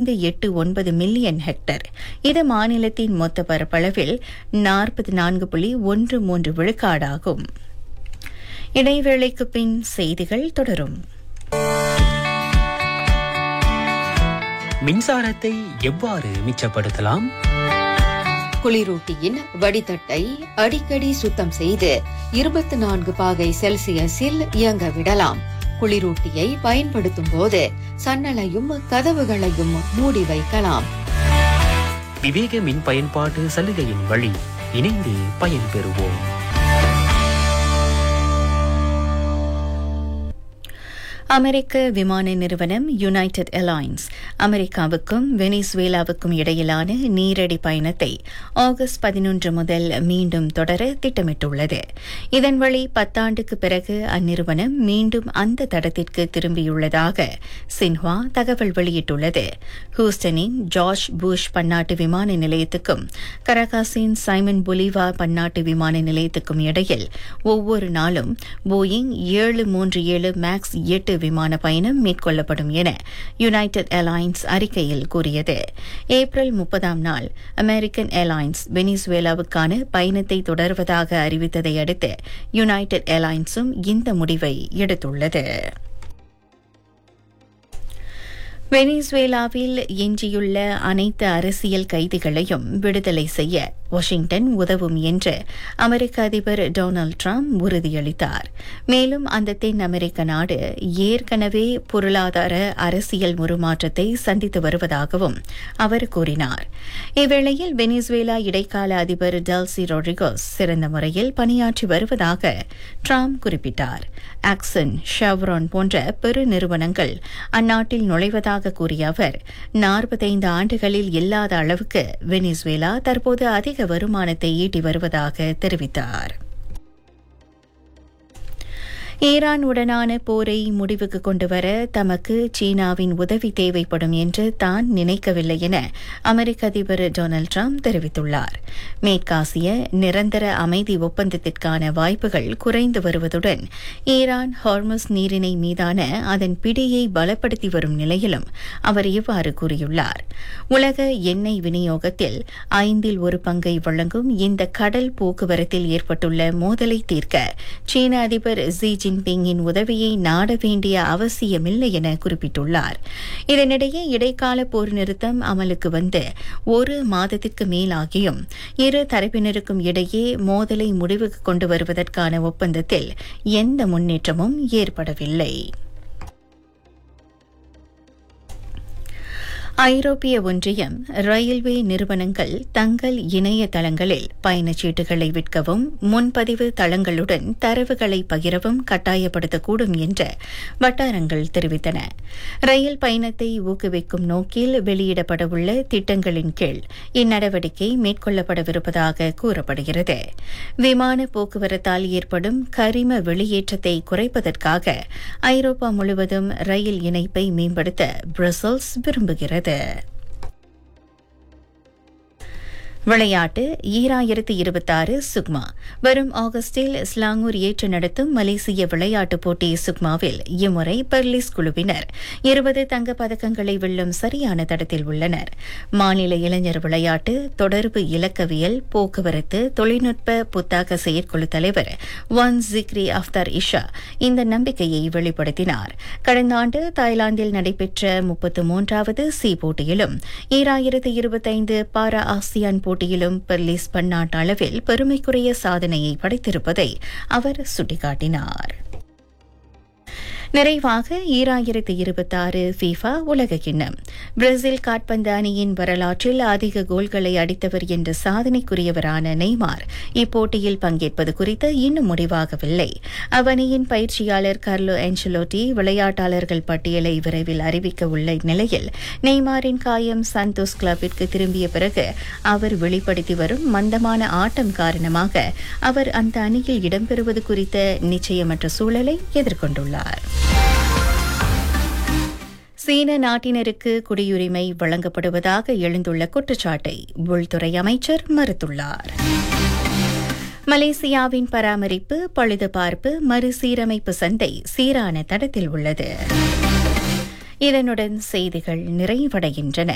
ஐந்து எட்டு ஒன்பது மில்லியன் ஹெக்டர் இது மாநிலத்தின் மொத்த பரப்பளவில் நாற்பத்தி நான்கு புள்ளி ஒன்று மூன்று விழுக்காடாகும் இடைவேளைக்கு பின் செய்திகள் தொடரும் மின்சாரத்தை எவ்வாறு மிச்சப்படுத்தலாம் குளிரூட்டியின் வடிதட்டை அடிக்கடி சுத்தம் செய்து இருபத்தி நான்கு பாகை செல்சியஸில் இயங்க விடலாம் குளிரூட்டியை பயன்படுத்தும் போது சன்னலையும் கதவுகளையும் மூடி வைக்கலாம் விவேக மின் பயன்பாட்டு சலுகையின் வழி இணைந்து பயன்பெறுவோம் அமெரிக்க விமான நிறுவனம் யுனைடெட் ஏர்லைன்ஸ் அமெரிக்காவுக்கும் வெனிசுவேலாவுக்கும் இடையிலான நீரடி பயணத்தை ஆகஸ்ட் பதினொன்று முதல் மீண்டும் தொடர திட்டமிட்டுள்ளது இதன் வழி பத்தாண்டுக்கு பிறகு அந்நிறுவனம் மீண்டும் அந்த தடத்திற்கு திரும்பியுள்ளதாக சின்ஹுவா தகவல் வெளியிட்டுள்ளது ஹூஸ்டனின் ஜார்ஜ் புஷ் பன்னாட்டு விமான நிலையத்துக்கும் கரகாசின் சைமன் பொலிவா பன்னாட்டு விமான நிலையத்துக்கும் இடையில் ஒவ்வொரு நாளும் போயிங் ஏழு மூன்று ஏழு மேக்ஸ் எட்டு விமான பயணம் மேற்கொள்ளப்படும் என யுனைடெட் ஏர்லைன்ஸ் அறிக்கையில் கூறியது ஏப்ரல் முப்பதாம் நாள் அமெரிக்கன் ஏர்லைன்ஸ் வெனிசுவேலாவுக்கான பயணத்தை தொடர்வதாக அறிவித்ததை அடுத்து யுனைடெட் ஏர்லைன்ஸும் இந்த முடிவை எடுத்துள்ளது வெனிசுவேலாவில் எஞ்சியுள்ள அனைத்து அரசியல் கைதிகளையும் விடுதலை செய்ய வாஷிங்டன் உதவும் என்று அமெரிக்க அதிபர் டொனால்டு டிரம்ப் உறுதியளித்தார் மேலும் அந்த தென் அமெரிக்க நாடு ஏற்கனவே பொருளாதார அரசியல் உருமாற்றத்தை சந்தித்து வருவதாகவும் அவர் கூறினார் இவ்வேளையில் வெனிசுவேலா இடைக்கால அதிபர் டெல்சி ரொட்ரிகோஸ் சிறந்த முறையில் பணியாற்றி வருவதாக டிரம்ப் குறிப்பிட்டார் ஆக்சன் ஷெவ்ரான் போன்ற பெரு நிறுவனங்கள் அந்நாட்டில் நுழைவதாக கூறிய அவர் நாற்பத்தைந்து ஆண்டுகளில் இல்லாத அளவுக்கு வெனிசுவேலா தற்போது அதிக வருமானத்தை ஈட்டி வருவதாக தெரிவித்தார் ஈரானுடனான போரை முடிவுக்கு கொண்டுவர தமக்கு சீனாவின் உதவி தேவைப்படும் என்று தான் நினைக்கவில்லை என அமெரிக்க அதிபர் டொனால்டு டிரம்ப் தெரிவித்துள்ளார் மேற்காசிய நிரந்தர அமைதி ஒப்பந்தத்திற்கான வாய்ப்புகள் குறைந்து வருவதுடன் ஈரான் ஹார்மஸ் நீரிணை மீதான அதன் பிடியை பலப்படுத்தி வரும் நிலையிலும் அவர் இவ்வாறு கூறியுள்ளார் உலக எண்ணெய் விநியோகத்தில் ஐந்தில் ஒரு பங்கை வழங்கும் இந்த கடல் போக்குவரத்தில் ஏற்பட்டுள்ள மோதலை தீர்க்க சீன அதிபர் ஜி ஜின்பிங்கின் உதவியை நாட வேண்டிய அவசியமில்லை என குறிப்பிட்டுள்ளார் இதனிடையே இடைக்கால போர் நிறுத்தம் அமலுக்கு வந்து ஒரு மாதத்திற்கு மேலாகியும் இரு தரப்பினருக்கும் இடையே மோதலை முடிவுக்கு கொண்டு வருவதற்கான ஒப்பந்தத்தில் எந்த முன்னேற்றமும் ஏற்படவில்லை ஐரோப்பிய ஒன்றியம் ரயில்வே நிறுவனங்கள் தங்கள் இணையதளங்களில் பயணச்சீட்டுகளை விற்கவும் முன்பதிவு தளங்களுடன் தரவுகளை பகிரவும் கட்டாயப்படுத்தக்கூடும் என்று வட்டாரங்கள் தெரிவித்தன ரயில் பயணத்தை ஊக்குவிக்கும் நோக்கில் வெளியிடப்படவுள்ள திட்டங்களின் கீழ் இந்நடவடிக்கை மேற்கொள்ளப்படவிருப்பதாக கூறப்படுகிறது விமான போக்குவரத்தால் ஏற்படும் கரிம வெளியேற்றத்தை குறைப்பதற்காக ஐரோப்பா முழுவதும் ரயில் இணைப்பை மேம்படுத்த பிரசல்ஸ் விரும்புகிறது விளையாட்டு ஈராயிரத்து இருபத்தாறு சுக்மா வரும் ஆகஸ்டில் ஸ்லாங்கூர் ஏற்று நடத்தும் மலேசிய விளையாட்டுப் போட்டி சுக்மாவில் இம்முறை பெர்லிஸ் குழுவினர் இருபது தங்கப் பதக்கங்களை வெல்லும் சரியான தடத்தில் உள்ளனர் மாநில இளைஞர் விளையாட்டு தொடர்பு இலக்கவியல் போக்குவரத்து தொழில்நுட்ப புத்தாக்க செயற்குழு தலைவர் ஒன் ஜிக்ரி அஃப்தார் இஷா இந்த நம்பிக்கையை வெளிப்படுத்தினார் கடந்த ஆண்டு தாய்லாந்தில் நடைபெற்ற முப்பத்து மூன்றாவது சி போட்டியிலும் ஈராயிரத்து இருபத்தைந்து பாரா ஆசியான் போட்டியிலும் பெர்லிஸ் பன்னாட்டு அளவில் பெருமைக்குரிய சாதனையை படைத்திருப்பதை அவர் சுட்டிக்காட்டினார் நிறைவாக ஈராயிரத்து இருபத்தாறு ஃபீஃபா உலக கிண்ணம் பிரேசில் காட்பந்து அணியின் வரலாற்றில் அதிக கோல்களை அடித்தவர் என்ற சாதனைக்குரியவரான நெய்மார் இப்போட்டியில் பங்கேற்பது குறித்து இன்னும் முடிவாகவில்லை அவ்வணியின் பயிற்சியாளர் கார்லோ என்சலோட்டி விளையாட்டாளர்கள் பட்டியலை விரைவில் அறிவிக்க உள்ள நிலையில் நெய்மாரின் காயம் சந்தோஷ் கிளப்பிற்கு திரும்பிய பிறகு அவர் வெளிப்படுத்தி வரும் மந்தமான ஆட்டம் காரணமாக அவர் அந்த அணியில் இடம்பெறுவது குறித்த நிச்சயமற்ற சூழலை எதிர்கொண்டுள்ளார் சீன நாட்டினருக்கு குடியுரிமை வழங்கப்படுவதாக எழுந்துள்ள குற்றச்சாட்டை உள்துறை அமைச்சர் மறுத்துள்ளார் மலேசியாவின் பராமரிப்பு பழுதுபார்ப்பு மறுசீரமைப்பு சந்தை சீரான தடத்தில் உள்ளது இதனுடன் செய்திகள் நிறைவடைகின்றன